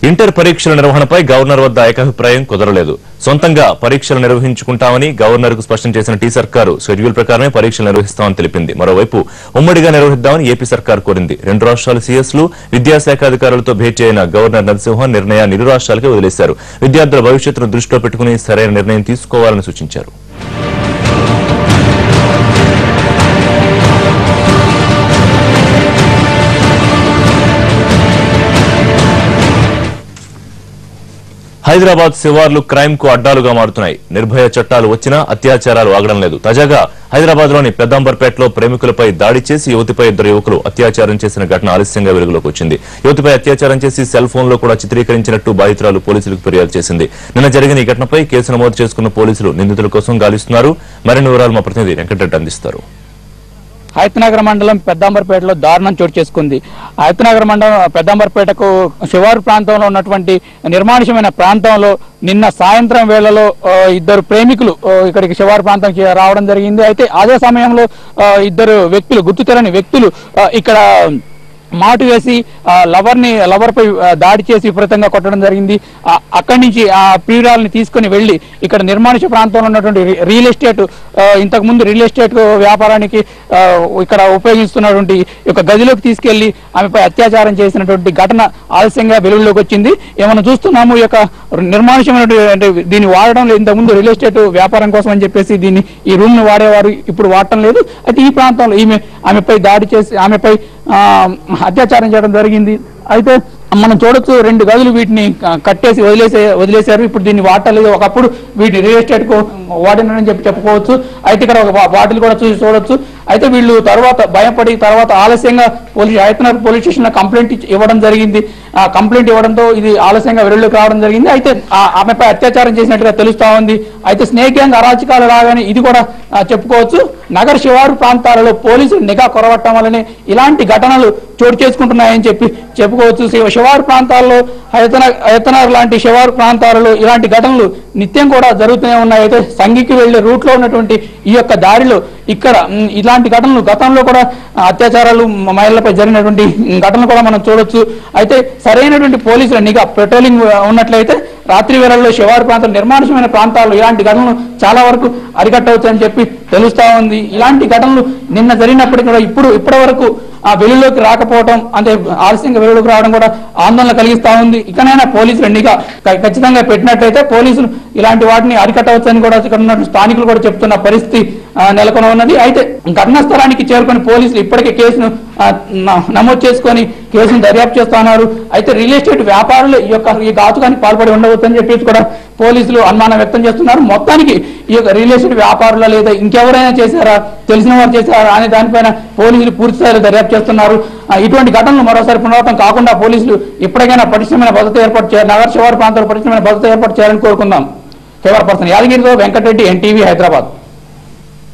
inter పరీక్షల నిర్వహణపై governor వద్ద ఏకాభిప్రాయం కుదరలేదు సొంతంగా పరీక్షలు నిర్వహించుకుంటామని గవర్నర్ కు స్పష్టం చేసిన టీ సర్కారు షెడ్యూల్ ప్రకారమే పరీక్షలు నిర్వహిస్తామని తెలిపింది మరోవైపు ఉమ్మడిగా నిర్వహిద్దామని ఏపీ సర్కార్ కోరింది రెండు రాష్ట్రాల సీఎస్లు విద్యాశాఖ అధికారులతో భేటీ అయిన గవర్నర్ నరసింహన్ నిర్ణయాన్ని ఇరు రాష్ట్రాలకే వదిలేశారు విద్యార్థుల భవిష్యత్తును దృష్టిలో పెట్టుకుని సరైన నిర్ణయం తీసుకోవాలని సూచించారు హైదరాబాద్ శివార్లు క్రైమ్ కు అడ్డాలుగా మారుతున్నాయి నిర్భయ చట్టాలు వచ్చినా అత్యాచారాలు ఆగడం లేదు తాజాగా హైదరాబాద్ లోని పెద్దాంబర్పేటలో ప్రేమికులపై దాడి చేసి యువతిపై ఇద్దరు యువకులు అత్యాచారం చేసిన ఘటన ఆలస్యంగా వెలుగులోకి వచ్చింది యువతిపై అత్యాచారం చేసి సెల్ ఫోన్ లో కూడా చిత్రీకరించినట్టు బాధితురాలు పోలీసులకు ఫిర్యాదు చేసింది నిన్న జరిగిన ఈ ఘటనపై కేసు నమోదు చేసుకున్న పోలీసులు నిందితుల కోసం గాలిస్తున్నారు మరిన్ని వివరాలు మా ప్రతినిధి వెంకటరెడ్డి అందిస్తారు హైతనగర్ మండలం పెద్దాంబర్పేటలో దారుణం చోటు చేసుకుంది హైతనగర్ మండలం పెద్దాంబర్పేటకు శివారు ప్రాంతంలో ఉన్నటువంటి నిర్మానుష్యమైన ప్రాంతంలో నిన్న సాయంత్రం వేళలో ఆ, ఇద్దరు ప్రేమికులు ఆ, ఇక్కడికి శివారు ప్రాంతంకి రావడం జరిగింది అయితే అదే సమయంలో ఆ, ఇద్దరు వ్యక్తులు గుర్తు తెలియని వ్యక్తులు ఆ, ఇక్కడ మాటు వేసి ఆ లవర్ ని లవర్ పై ఆ, దాడి చేసి విపరీతంగా కొట్టడం జరిగింది ఆ, అక్కడి నుంచి ఆ ప్రియురాలని తీసుకొని వెళ్లి ఇక్కడ నిర్మానుష ప్రాంతంలో ఉన్నటువంటి రి- రియల్ ఎస్టేట్ ఆ, ఇంతకు ముందు రియల్ ఎస్టేట్ వ్యాపారానికి ఆ, ఇక్కడ ఉపయోగిస్తున్నటువంటి ఈ యొక్క గదిలోకి తీసుకెళ్లి ఆమెపై అత్యాచారం చేసినటువంటి ఘటన ఆలస్యంగా వెలుగులోకి వచ్చింది ఏమన్నా చూస్తున్నాము ఈ యొక్క నిర్మానుషమైనటువంటి అంటే దీన్ని వాడడం లేదు ఇంతకు ముందు రియల్ ఎస్టేట్ వ్యాపారం కోసం అని చెప్పేసి దీన్ని ఈ రూమ్ ని వాడేవారు ఇప్పుడు వాడటం లేదు అయితే ఈ ప్రాంతంలో ఈమె ఆమెపై దాడి చేసి ఆమెపై ఆ, అత్యాచారం చేయడం జరిగింది అయితే మనం చూడొచ్చు రెండు గదులు వీటిని క- కట్టేసి వదిలేసే వదిలేశారు ఇప్పుడు దీన్ని వాడలేదు ఒకప్పుడు వీటి రియల్ ఎస్టేట్ కు వాడినని చెప్పి చెప్పుకోవచ్చు అయితే ఇక్కడ ఒక బా- బాటిల్ కూడా చూసి చూడొచ్చు అయితే వీళ్ళు తర్వాత భయపడి తర్వాత ఆలస్యంగా పోలీస్ ఆయతనగర్ పోలీస్ స్టేషన్ లో కంప్లైంట్ ఇచ్చి- ఇవ్వడం జరిగింది ఆ కంప్లైంట్ ఇవ్వడంతో ఇది ఆలస్యంగా వెలుగులోకి రావడం జరిగింది అయితే ఆ- ఆమెపై అత్యాచారం చేసినట్టుగా తెలుస్తా ఉంది అయితే స్నేక్ గ్యాంగ్ అరాచకాలు రాగానే ఇది కూడా ఆ, చెప్పుకోవచ్చు నగర శివారు ప్రాంతాలలో పోలీసులు నిఘా కొరవట్టం వల్లనే ఇలాంటి ఘటనలు చోటు చేసుకుంటున్నాయని చెప్పి చెప్పుకోవచ్చు శివ- శివారు ప్రాంతాల్లో హైతన హైతనగర్ లాంటి శివారు ప్రాంతాలలో ఇలాంటి ఘటనలు నిత్యం కూడా జరుగుతూనే ఉన్నాయి అయితే సంఘికి వెళ్లే రూట్ లో ఉన్నటువంటి ఈ యొక్క దారిలో ఇక్కడ మ్, ఇలాంటి ఘటనలు గతంలో కూడా ఆ, అత్యాచారాలు మ- మహిళలపై జరిగినటువంటి మ్, ఘటనలు కూడా మనం చూడొచ్చు అయితే సరైనటువంటి పోలీసుల నిఘా పెట్రోలింగ్ ఆ, ఉన్నట్లయితే రాత్రి వేళల్లో శివారు ప్రాంతం నిర్మానుషమైన ప్రాంతాల్లో ఇలాంటి ఘటనలు చాలా వరకు అరికట్టవచ్చని చెప్పి తెలుస్తా ఉంది ఇలాంటి ఘటనలు నిన్న జరిగినప్పటికీ కూడా ఇప్పుడు ఇప్పటి వరకు ఆ వెలుగులోకి రాకపోవడం అంటే ఆలస్యంగా వెలుగులోకి రావడం కూడా ఆందోళన కలిగిస్తా ఉంది ఇకనైనా పోలీసులు నిఘా క- ఖచ్చితంగా పెట్టినట్లయితే పోలీసులు ఇలాంటి వాటిని అరికట్టవచ్చని కూడా ఇక్కడ ఉన్న స్థానికులు కూడా చెప్తున్న పరిస్థితి ఆ, నెలకొని ఉన్నది అయితే ఘటనా స్థలానికి చేరుకొని పోలీసులు ఇప్పటికే కేసును ఆ, న- నమోదు చేసుకొని కేసును దర్యాప్తు చేస్తున్నారు అయితే రియల్ ఎస్టేట్ వ్యాపారులు ఈ యొక్క ఈ ఘాతుకానికి పాల్పడి ఉండవచ్చు అని చెప్పేసి కూడా పోలీసులు అనుమానం వ్యక్తం చేస్తున్నారు మొత్తానికి ఈ యొక్క రియల్ ఎస్టేట్ వ్యాపారులు లేదా ఇంకెవరైనా చేశారా తెలిసిన వారు చేశారా అనే దానిపైన పోలీసులు పూర్తి స్థాయిలో దర్యాప్తు చేస్తున్నారు ఆ, ఇటువంటి ఘటనలు మరోసారి పునరావృతం కాకుండా పోలీసులు ఇప్పటికైనా పటిష్టమైన భద్రత ఏర్పాటు చేయాలి నగర శివారు ప్రాంతాల్లో పటిష్టమైన భద్రత ఏర్పాటు చేయాలని కోరుకుందాం కెమెరా పర్సన్ యాదగిరితో వెంకటరెడ్డి ఎన్టీవీ హైదరాబాద్